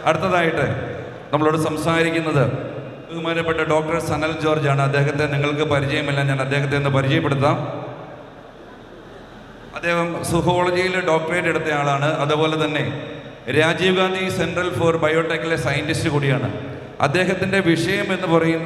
അടുത്തതായിട്ട് നമ്മളോട് സംസാരിക്കുന്നത് ബഹുമാനപ്പെട്ട ഡോക്ടർ സനൽ ജോർജ് ആണ് അദ്ദേഹത്തെ നിങ്ങൾക്ക് പരിചയമില്ല ഞാൻ അദ്ദേഹത്തെ ഒന്ന് പരിചയപ്പെടുത്താം അദ്ദേഹം സുഹോളജിയിൽ ഡോക്ടറേറ്റ് എടുത്ത ആളാണ് അതുപോലെ തന്നെ രാജീവ് ഗാന്ധി സെൻട്രൽ ഫോർ ബയോടെക്കിലെ സയൻറ്റിസ്റ്റ് കൂടിയാണ് അദ്ദേഹത്തിൻ്റെ വിഷയം എന്ന് പറയും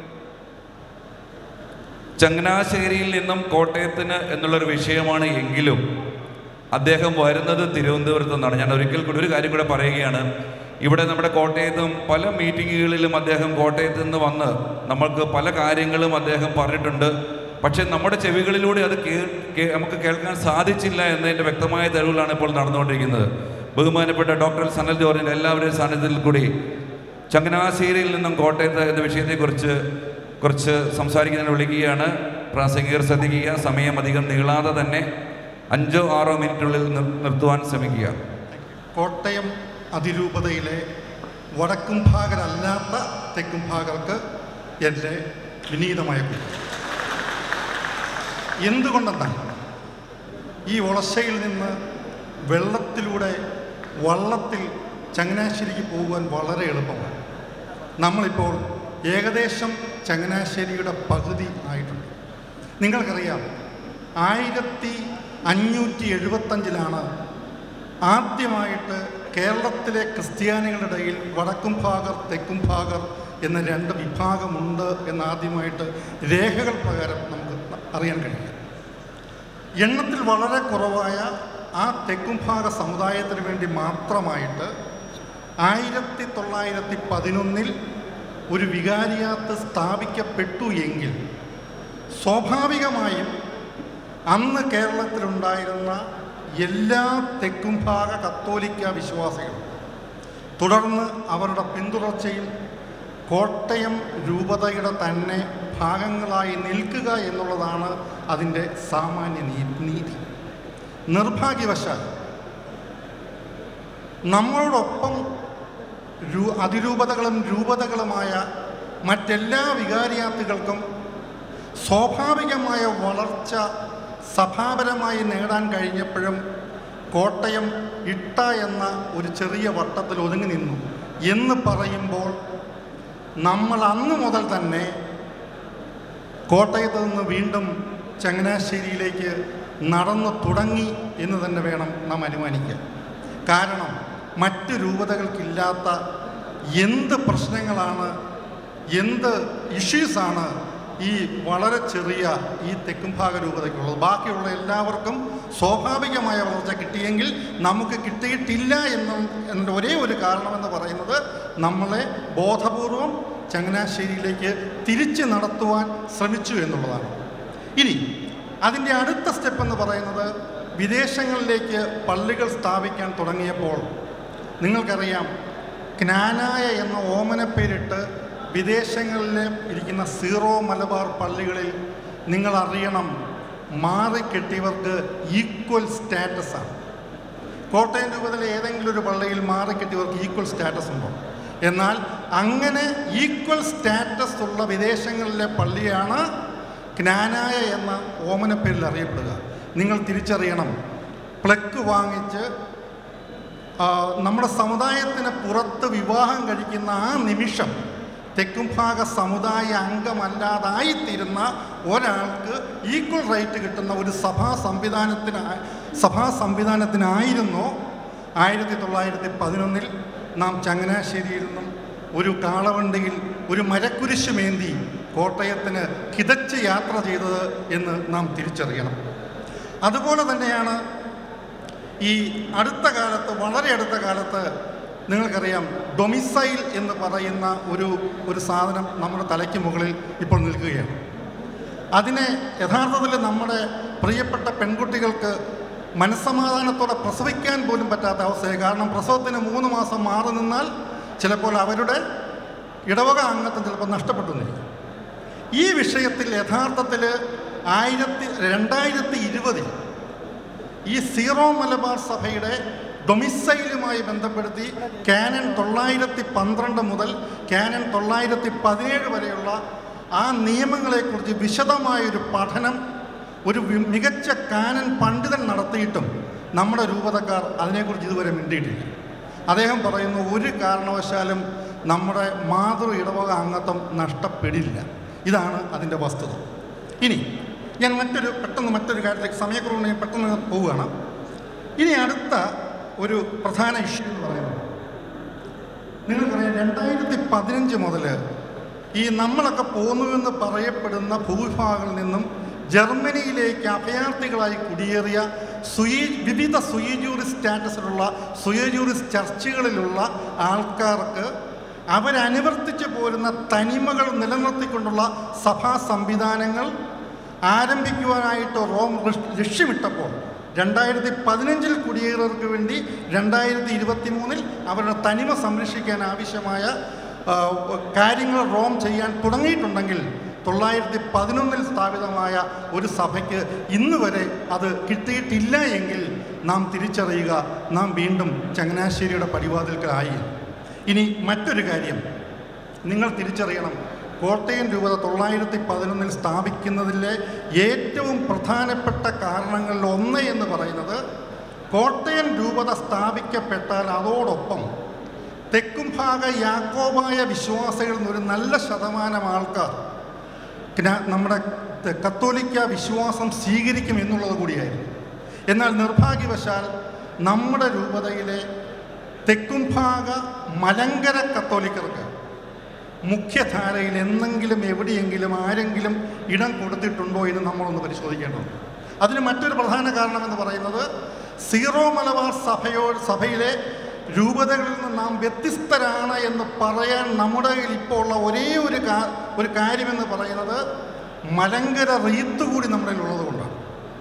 ചങ്ങനാശ്ശേരിയിൽ നിന്നും കോട്ടയത്തിന് എന്നുള്ളൊരു വിഷയമാണ് എങ്കിലും അദ്ദേഹം വരുന്നത് തിരുവനന്തപുരത്തു നിന്നാണ് ഞാൻ ഒരിക്കൽ കൂടി ഒരു കാര്യം കൂടെ പറയുകയാണ് ഇവിടെ നമ്മുടെ കോട്ടയത്തും പല മീറ്റിങ്ങുകളിലും അദ്ദേഹം കോട്ടയത്ത് നിന്ന് വന്ന് നമ്മൾക്ക് പല കാര്യങ്ങളും അദ്ദേഹം പറഞ്ഞിട്ടുണ്ട് പക്ഷേ നമ്മുടെ ചെവികളിലൂടെ അത് കേ കേ- നമുക്ക് കേൾക്കാൻ സാധിച്ചില്ല എന്നതിൻ്റെ വ്യക്തമായ തെളിവുകളാണ് ഇപ്പോൾ നടന്നുകൊണ്ടിരിക്കുന്നത് ബഹുമാനപ്പെട്ട ഡോക്ടർ സനൽ ജോർജിൻ്റെ എല്ലാവരുടെയും സാന്നിധ്യത്തിൽ കൂടി ചങ്ങനാശ്ശേരിയിൽ നിന്നും കോട്ടയത്ത് എന്ന വിഷയത്തെക്കുറിച്ച് കുറിച്ച് സംസാരിക്കുന്നതിന് വിളിക്കുകയാണ് പ്രാസംഗികർ ശ്രദ്ധിക്കുക സമയം അധികം നീളാതെ തന്നെ അഞ്ചോ ആറോ മിനിറ്റുള്ളിൽ നിർ- നിർത്തുവാൻ ശ്രമിക്കുക കോട്ടയം അതിരൂപതയിലെ വടക്കും ഭാഗരല്ലാത്ത തെക്കും ഭാഗർക്ക് എൻ്റെ വിനീതമായ കുറ്റം എന്തുകൊണ്ടെന്നാൽ ഈ ഒളശയിൽ നിന്ന് വെള്ളത്തിലൂടെ വള്ളത്തിൽ ചങ്ങനാശ്ശേരിക്ക് പോകുവാൻ വളരെ എളുപ്പമാണ് നമ്മളിപ്പോൾ ഏകദേശം ചങ്ങനാശ്ശേരിയുടെ പകുതി ആയിട്ടുണ്ട് നിങ്ങൾക്കറിയാം ആയിരത്തി അഞ്ഞൂറ്റി എഴുപത്തഞ്ചിലാണ് ആദ്യമായിട്ട് കേരളത്തിലെ ക്രിസ്ത്യാനികളുടെ ഇടയിൽ വടക്കും ഭാഗർ തെക്കും ഭാഗർ എന്ന രണ്ട് വിഭാഗമുണ്ട് എന്ന് ആദ്യമായിട്ട് രേഖകൾ പ്രകാരം നമുക്ക് അറിയാൻ കഴിയും എണ്ണത്തിൽ വളരെ കുറവായ ആ തെക്കും ഭാഗ സമുദായത്തിന് വേണ്ടി മാത്രമായിട്ട് ആയിരത്തി തൊള്ളായിരത്തി പതിനൊന്നിൽ ഒരു വികാരിയാത്ത് സ്ഥാപിക്കപ്പെട്ടു എങ്കിൽ സ്വാഭാവികമായും അന്ന് കേരളത്തിലുണ്ടായിരുന്ന എല്ലാ തെക്കും ഭാഗ കത്തോലിക്ക വിശ്വാസികളും തുടർന്ന് അവരുടെ പിന്തുടർച്ചയിൽ കോട്ടയം രൂപതയുടെ തന്നെ ഭാഗങ്ങളായി നിൽക്കുക എന്നുള്ളതാണ് അതിൻ്റെ സാമാന്യ നീ- നീതി നിർഭാഗ്യവശാൽ നമ്മളോടൊപ്പം രൂ അതിരൂപതകളും രൂപതകളുമായ മറ്റെല്ലാ വികാരിയാത്തുകൾക്കും സ്വാഭാവികമായ വളർച്ച സഭാപരമായി നേടാൻ കഴിഞ്ഞപ്പോഴും കോട്ടയം ഇട്ട എന്ന ഒരു ചെറിയ വട്ടത്തിൽ ഒതുങ്ങി നിന്നു എന്ന് പറയുമ്പോൾ നമ്മൾ അന്ന് മുതൽ തന്നെ കോട്ടയത്ത് നിന്ന് വീണ്ടും ചങ്ങനാശ്ശേരിയിലേക്ക് നടന്നു തുടങ്ങി എന്ന് തന്നെ വേണം നാം അനുമാനിക്കാൻ കാരണം മറ്റ് രൂപതകൾക്കില്ലാത്ത എന്ത് പ്രശ്നങ്ങളാണ് എന്ത് ഇഷ്യൂസാണ് ഈ വളരെ ചെറിയ ഈ തെക്കും ഭാഗ രൂപതയ്ക്കുള്ളത് ബാക്കിയുള്ള എല്ലാവർക്കും സ്വാഭാവികമായ വളർച്ച കിട്ടിയെങ്കിൽ നമുക്ക് കിട്ടിയിട്ടില്ല എന്ന എന്നതിൻ്റെ ഒരേ ഒരു കാരണമെന്ന് പറയുന്നത് നമ്മളെ ബോധപൂർവം ചങ്ങനാശ്ശേരിയിലേക്ക് തിരിച്ച് നടത്തുവാൻ ശ്രമിച്ചു എന്നുള്ളതാണ് ഇനി അതിൻ്റെ അടുത്ത സ്റ്റെപ്പ് എന്ന് പറയുന്നത് വിദേശങ്ങളിലേക്ക് പള്ളികൾ സ്ഥാപിക്കാൻ തുടങ്ങിയപ്പോൾ നിങ്ങൾക്കറിയാം ജ്ഞാനായ എന്ന ഓമനപ്പേരിട്ട് വിദേശങ്ങളിൽ ഇരിക്കുന്ന സീറോ മലബാർ പള്ളികളിൽ നിങ്ങൾ അറിയണം മാറിക്കെട്ടിയവർക്ക് ഈക്വൽ സ്റ്റാറ്റസാണ് കോട്ടയം രൂപതയിലെ ഏതെങ്കിലും ഒരു പള്ളിയിൽ മാറിക്കെട്ടിയവർക്ക് ഈക്വൽ സ്റ്റാറ്റസ് ഉണ്ടോ എന്നാൽ അങ്ങനെ ഈക്വൽ സ്റ്റാറ്റസ് ഉള്ള വിദേശങ്ങളിലെ പള്ളിയാണ് ജ്ഞാനായ എന്ന ഓമനപ്പേരിൽ അറിയപ്പെടുക നിങ്ങൾ തിരിച്ചറിയണം പ്ലക്ക് വാങ്ങിച്ച് ആ, നമ്മുടെ സമുദായത്തിന് പുറത്ത് വിവാഹം കഴിക്കുന്ന ആ നിമിഷം തെക്കുംഭാഗ സമുദായ അംഗമല്ലാതായിത്തീരുന്ന ഒരാൾക്ക് ഈക്വൽ റൈറ്റ് കിട്ടുന്ന ഒരു സഭാ സംവിധാനത്തിന് സഭാ സംവിധാനത്തിനായിരുന്നു ആയിരത്തി തൊള്ളായിരത്തി പതിനൊന്നിൽ നാം ചങ്ങനാശ്ശേരിയിൽ നിന്നും ഒരു കാളവണ്ടിയിൽ ഒരു മരക്കുരിശുമേന്തി കോട്ടയത്തിന് കിതച്ച് യാത്ര ചെയ്തത് എന്ന് നാം തിരിച്ചറിയണം അതുപോലെ തന്നെയാണ് ഈ അടുത്ത കാലത്ത് വളരെ അടുത്ത കാലത്ത് നിങ്ങൾക്കറിയാം ഡൊമിസൈൽ എന്ന് പറയുന്ന ഒരു ഒരു സാധനം നമ്മുടെ തലയ്ക്ക് മുകളിൽ ഇപ്പോൾ നിൽക്കുകയാണ് അതിനെ യഥാർത്ഥത്തിൽ നമ്മുടെ പ്രിയപ്പെട്ട പെൺകുട്ടികൾക്ക് മനസ്സമാധാനത്തോടെ പ്രസവിക്കാൻ പോലും പറ്റാത്ത അവസ്ഥയാണ് കാരണം പ്രസവത്തിന് മൂന്ന് മാസം മാറി നിന്നാൽ ചിലപ്പോൾ അവരുടെ ഇടവക അംഗത്വം ചിലപ്പോൾ നഷ്ടപ്പെട്ടു നിൽക്കും ഈ വിഷയത്തിൽ യഥാർത്ഥത്തിൽ ആയിരത്തി രണ്ടായിരത്തി ഇരുപതിൽ ഈ സീറോ മലബാർ സഭയുടെ ഡൊമിസൈലുമായി ബന്ധപ്പെടുത്തി കാനൻ തൊള്ളായിരത്തി പന്ത്രണ്ട് മുതൽ കാനൻ തൊള്ളായിരത്തി പതിനേഴ് വരെയുള്ള ആ നിയമങ്ങളെക്കുറിച്ച് വിശദമായൊരു പഠനം ഒരു വി- മികച്ച കാനൻ പണ്ഡിതൻ നടത്തിയിട്ടും നമ്മുടെ രൂപതക്കാർ അതിനെക്കുറിച്ച് ഇതുവരെ മിണ്ടിയിട്ടില്ല അദ്ദേഹം പറയുന്നു ഒരു കാരണവശാലും നമ്മുടെ മാതൃ ഇടവക അംഗത്വം നഷ്ടപ്പെടില്ല ഇതാണ് അതിൻ്റെ വസ്തുത ഇനി ഞാൻ മറ്റൊരു പെട്ടെന്ന് മറ്റൊരു കാര്യത്തിലേക്ക് സമയക്കുറവുണ്ട് ഞാൻ പെട്ടെന്ന് പോവുകയാണ് ഇനി അടുത്ത ഒരു പ്രധാന ഇഷ്യൂ എന്ന് പറയുന്നത് നിങ്ങൾക്കറിയാം രണ്ടായിരത്തി പതിനഞ്ച് മുതൽ ഈ നമ്മളൊക്കെ പോന്നുവെന്ന് പറയപ്പെടുന്ന ഭൂവിഭാഗങ്ങളിൽ നിന്നും ജർമ്മനിയിലേക്ക് അഭയാർത്ഥികളായി കുടിയേറിയ സുയി വിവിധ സുയജൂറി സ്റ്റാറ്റസിലുള്ള സുയജൂറി ചർച്ചുകളിലുള്ള ആൾക്കാർക്ക് അവരനുവർത്തിച്ചു പോരുന്ന തനിമകൾ നിലനിർത്തിക്കൊണ്ടുള്ള സഭാ സംവിധാനങ്ങൾ ആരംഭിക്കുവാനായിട്ട് റോം ലക്ഷ- ലക്ഷ്യമിട്ടപ്പോൾ രണ്ടായിരത്തി പതിനഞ്ചിൽ കുടിയേറർക്ക് വേണ്ടി രണ്ടായിരത്തി ഇരുപത്തി മൂന്നിൽ അവരുടെ തനിമ സംരക്ഷിക്കാൻ ആവശ്യമായ ആ, കാര്യങ്ങൾ റോം ചെയ്യാൻ തുടങ്ങിയിട്ടുണ്ടെങ്കിൽ തൊള്ളായിരത്തി പതിനൊന്നിൽ സ്ഥാപിതമായ ഒരു സഭയ്ക്ക് ഇന്ന് വരെ അത് കിട്ടിയിട്ടില്ല എങ്കിൽ നാം തിരിച്ചറിയുക നാം വീണ്ടും ചങ്ങനാശ്ശേരിയുടെ പടിവാതിൽക്കലായി ഇനി മറ്റൊരു കാര്യം നിങ്ങൾ തിരിച്ചറിയണം കോട്ടയം രൂപത തൊള്ളായിരത്തി പതിനൊന്നിൽ സ്ഥാപിക്കുന്നതിലെ ഏറ്റവും പ്രധാനപ്പെട്ട കാരണങ്ങളിൽ ഒന്ന് എന്ന് പറയുന്നത് കോട്ടയം രൂപത സ്ഥാപിക്കപ്പെട്ടാൽ അതോടൊപ്പം തെക്കും ഭാഗ യാക്കോബായ വിശ്വാസികളിൽ നിന്ന് ഒരു നല്ല ശതമാനം ആൾക്കാർ ഗ്ന- നമ്മുടെ ത- കത്തോലിക്ക വിശ്വാസം സ്വീകരിക്കും എന്നുള്ളത് കൂടിയായിരുന്നു എന്നാൽ നിർഭാഗ്യവശാൽ നമ്മുടെ രൂപതയിലെ തെക്കും ഭാഗ മലങ്കര കത്തോലിക്കർക്ക് മുഖ്യധാരയിൽ എന്നെങ്കിലും എവിടെയെങ്കിലും ആരെങ്കിലും ഇടം കൊടുത്തിട്ടുണ്ടോ എന്ന് നമ്മളൊന്ന് പരിശോധിക്കേണ്ടതുണ്ട് അതിന് മറ്റൊരു പ്രധാന കാരണം എന്ന് പറയുന്നത് സീറോ മലബാർ സഭയോട് സഭയിലെ രൂപതകളിൽ നിന്ന് നാം വ്യത്യസ്തരാണ് എന്ന് പറയാൻ നമ്മുടെ കയ്യിൽ ഇപ്പോൾ ഉള്ള ഒരേ ഒരു കാ ഒരു കാര്യമെന്ന് പറയുന്നത് മലങ്കര റീത്ത് കൂടി നമ്മുടെ ഉള്ളത് കൊണ്ടാണ്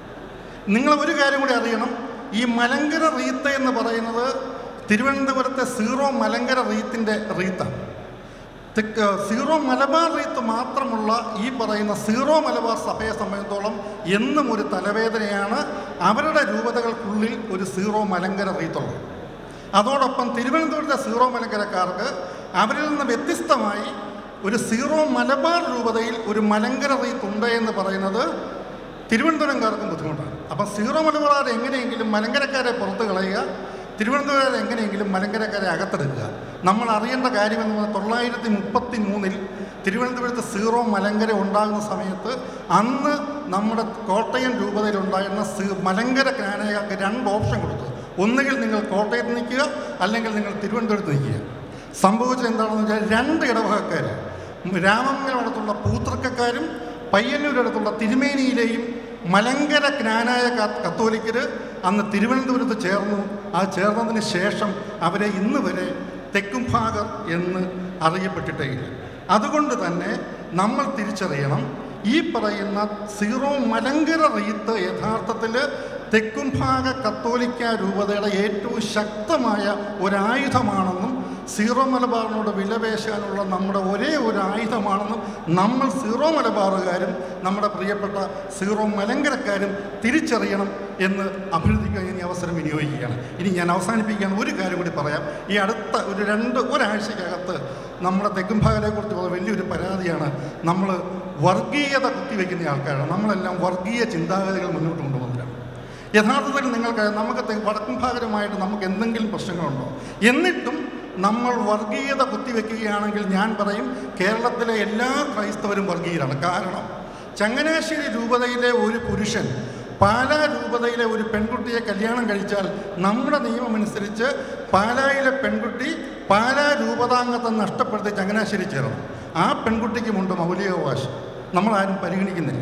നിങ്ങൾ ഒരു കാര്യം കൂടി അറിയണം ഈ മലങ്കര റീത്ത് എന്ന് പറയുന്നത് തിരുവനന്തപുരത്തെ സീറോ മലങ്കര റീത്തിൻ്റെ റീത്താണ് തെക്ക് സീറോ മലബാർ റീത്ത് മാത്രമുള്ള ഈ പറയുന്ന സീറോ മലബാർ സഭയെ സംബന്ധിച്ചോളം എന്നും ഒരു തലവേദനയാണ് അവരുടെ രൂപതകൾക്കുള്ളിൽ ഒരു സീറോ മലങ്കര റീത്തുള്ളത് അതോടൊപ്പം തിരുവനന്തപുരത്തെ സീറോ മലങ്കരക്കാർക്ക് അവരിൽ നിന്ന് വ്യത്യസ്തമായി ഒരു സീറോ മലബാർ രൂപതയിൽ ഒരു മലങ്കര റീത്ത് ഉണ്ട് എന്ന് പറയുന്നത് തിരുവനന്തപുരംകാർക്കും ബുദ്ധിമുട്ടാണ് അപ്പം സീറോ മലബാർ എങ്ങനെയെങ്കിലും മലങ്കരക്കാരെ പുറത്ത് കളയുക തിരുവനന്തപുരം എങ്ങനെയെങ്കിലും മലങ്കരക്കാരെ അകത്തെടുക്കുക നമ്മൾ അറിയേണ്ട കാര്യമെന്ന് പറഞ്ഞാൽ തൊള്ളായിരത്തി മുപ്പത്തി മൂന്നിൽ തിരുവനന്തപുരത്ത് സീറോ മലങ്കര ഉണ്ടാകുന്ന സമയത്ത് അന്ന് നമ്മുടെ കോട്ടയം രൂപതയിൽ ഉണ്ടായിരുന്ന സീ മലങ്കര ജ്ഞാനകാർക്ക് രണ്ട് ഓപ്ഷൻ കൊടുത്തു ഒന്നുകിൽ നിങ്ങൾ കോട്ടയത്ത് നിൽക്കുക അല്ലെങ്കിൽ നിങ്ങൾ തിരുവനന്തപുരത്ത് നിൽക്കുക സംഭവിച്ചത് എന്താണെന്ന് വെച്ചാൽ രണ്ട് ഇടവകക്കാർ രാമങ്ങലടുത്തുള്ള പൂത്തർക്കക്കാരും പയ്യന്നൂരടുത്തുള്ള തിരുമേനിയിലെയും മലങ്കര ജ്ഞാനായ ക- കത്തോലിക്കര് അന്ന് തിരുവനന്തപുരത്ത് ചേർന്നു ആ ചേർന്നതിന് ശേഷം അവരെ ഇന്ന് വരെ തെക്കും ഭാഗർ എന്ന് അറിയപ്പെട്ടിട്ടേയില്ല അതുകൊണ്ട് തന്നെ നമ്മൾ തിരിച്ചറിയണം ഈ പറയുന്ന സീറോ മലങ്കര റീത്ത് യഥാർത്ഥത്തിൽ തെക്കും ഭാഗ കത്തോലിക്ക രൂപതയുടെ ഏറ്റവും ശക്തമായ ഒരായുധമാണെന്നും സീറോ മലബാറിനോട് വിലപേശാനുള്ള നമ്മുടെ ഒരേ ഒരു ആയുധമാണെന്നും നമ്മൾ സീറോ മലബാറുകാരും നമ്മുടെ പ്രിയപ്പെട്ട സീറോ മലങ്കരക്കാരും തിരിച്ചറിയണം എന്ന് അഭ്യർത്ഥിക്കാൻ ഞാൻ ഈ അവസരം വിനിയോഗിക്കുകയാണ് ഇനി ഞാൻ അവസാനിപ്പിക്കാൻ ഒരു കാര്യം കൂടി പറയാം ഈ അടുത്ത ഒരു രണ്ട് ഒരാഴ്ചക്കകത്ത് നമ്മുടെ തെക്കും ഭാഗത്തെക്കുറിച്ചുള്ള വലിയൊരു പരാതിയാണ് നമ്മൾ വർഗീയത കുത്തിവെക്കുന്ന ആൾക്കാരാണ് നമ്മളെല്ലാം വർഗീയ ചിന്താഗതികൾ മുന്നോട്ട് കൊണ്ടുവന്നവരാണ് യഥാർത്ഥത്തിൽ നിങ്ങൾക്ക് നമുക്ക് തെ- വടക്കും ഭാഗരമായിട്ട് നമുക്ക് എന്തെങ്കിലും പ്രശ്നങ്ങളുണ്ടോ എന്നിട്ടും നമ്മൾ വർഗീയത കുത്തിവെക്കുകയാണെങ്കിൽ ഞാൻ പറയും കേരളത്തിലെ എല്ലാ ക്രൈസ്തവരും വർഗീയരാണ് കാരണം ചങ്ങനാശ്ശേരി രൂപതയിലെ ഒരു പുരുഷൻ പാലാ രൂപതയിലെ ഒരു പെൺകുട്ടിയെ കല്യാണം കഴിച്ചാൽ നമ്മുടെ നിയമമനുസരിച്ച് പാലായിലെ പെൺകുട്ടി പാലാ രൂപതാംഗത്വം നഷ്ടപ്പെടുത്തി ചങ്ങനാശ്ശേരി ചേർന്നു ആ പെൺകുട്ടിക്കുമുണ്ട് മൗലികാവകാശം നമ്മളാരും പരിഗണിക്കുന്നില്ല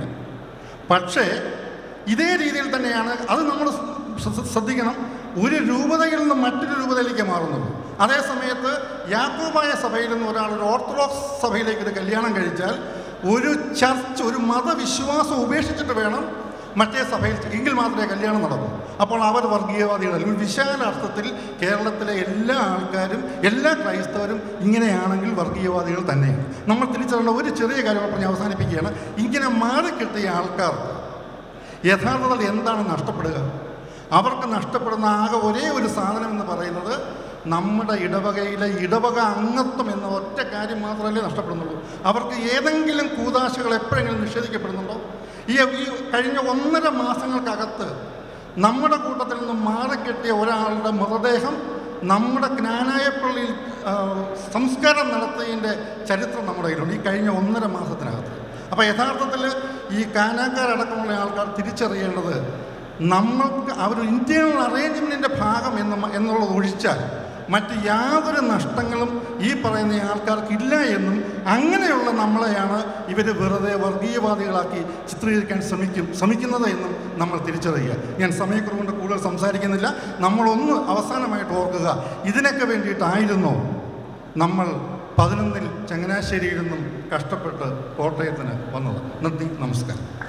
പക്ഷേ ഇതേ രീതിയിൽ തന്നെയാണ് അത് നമ്മൾ ശ്ര- ശ്രദ്ധിക്കണം ഒരു രൂപതയിൽ നിന്ന് മറ്റൊരു രൂപതയിലേക്ക് മാറുന്നുള്ളൂ അതേ സമയത്ത് യാക്കോബായ സഭയിൽ നിന്ന് ഒരാൾ ഒരു ഓർത്തഡോക്സ് സഭയിലേക്ക് ഒരു കല്യാണം കഴിച്ചാൽ ഒരു ചർച്ച് ഒരു മതവിശ്വാസം ഉപേക്ഷിച്ചിട്ട് വേണം മറ്റേ സഭയിൽ എങ്കിൽ മാത്രമേ കല്യാണം നടക്കൂ അപ്പോൾ അവർ വർഗീയവാദികളല്ല ഒരു വിശാല അർത്ഥത്തിൽ കേരളത്തിലെ എല്ലാ ആൾക്കാരും എല്ലാ ക്രൈസ്തവരും ഇങ്ങനെയാണെങ്കിൽ വർഗീയവാദികൾ തന്നെയാണ് നമ്മൾ തിരിച്ചറിയേണ്ട ഒരു ചെറിയ കാര്യം പറഞ്ഞ് അവസാനിപ്പിക്കുകയാണ് ഇങ്ങനെ മാറിക്കിട്ടിയ ആൾക്കാർക്ക് യഥാർത്ഥത്തിൽ എന്താണ് നഷ്ടപ്പെടുക അവർക്ക് നഷ്ടപ്പെടുന്ന ആകെ ഒരേ ഒരു സാധനം എന്ന് പറയുന്നത് നമ്മുടെ ഇടവകയിലെ ഇടവക അംഗത്വം എന്ന ഒറ്റ കാര്യം മാത്രമല്ലേ നഷ്ടപ്പെടുന്നുള്ളൂ അവർക്ക് ഏതെങ്കിലും കൂതാശകൾ എപ്പോഴെങ്കിലും നിഷേധിക്കപ്പെടുന്നുണ്ടോ ഈ ഈ കഴിഞ്ഞ ഒന്നര മാസങ്ങൾക്കകത്ത് നമ്മുടെ കൂട്ടത്തിൽ നിന്ന് മാറിക്കെട്ടിയ ഒരാളുടെ മൃതദേഹം നമ്മുടെ ജ്ഞാനായപ്പള്ളിയിൽ ആ, സംസ്കാരം നടത്തിയതിൻ്റെ ചരിത്രം നമ്മുടെ കയ്യിലുണ്ട് ഈ കഴിഞ്ഞ ഒന്നര മാസത്തിനകത്ത് അപ്പോൾ യഥാർത്ഥത്തിൽ ഈ കാനാക്കാരടക്കമുള്ള ആൾക്കാർ തിരിച്ചറിയേണ്ടത് നമ്മൾക്ക് അവർ ഇന്റേണൽ അറേഞ്ച്മെൻറ്റിൻ്റെ ഭാഗം എന്ന് മ- എന്നുള്ളത് ഒഴിച്ചാൽ മറ്റ് യാതൊരു നഷ്ടങ്ങളും ഈ പറയുന്ന ആൾക്കാർക്ക് ഇല്ല എന്നും അങ്ങനെയുള്ള നമ്മളെയാണ് ഇവർ വെറുതെ വർഗീയവാദികളാക്കി ചിത്രീകരിക്കാൻ ശ്രമിക്കും ശ്രമിക്കുന്നത് എന്നും നമ്മൾ തിരിച്ചറിയുക ഞാൻ സമയക്കുറവുകൊണ്ട് കൂടുതൽ സംസാരിക്കുന്നില്ല നമ്മളൊന്ന് അവസാനമായിട്ട് ഓർക്കുക ഇതിനൊക്കെ വേണ്ടിയിട്ടായിരുന്നോ നമ്മൾ പതിനൊന്നിൽ ചങ്ങനാശ്ശേരിയിൽ നിന്നും കഷ്ടപ്പെട്ട് കോട്ടയത്തിന് വന്നത് നന്ദി നമസ്കാരം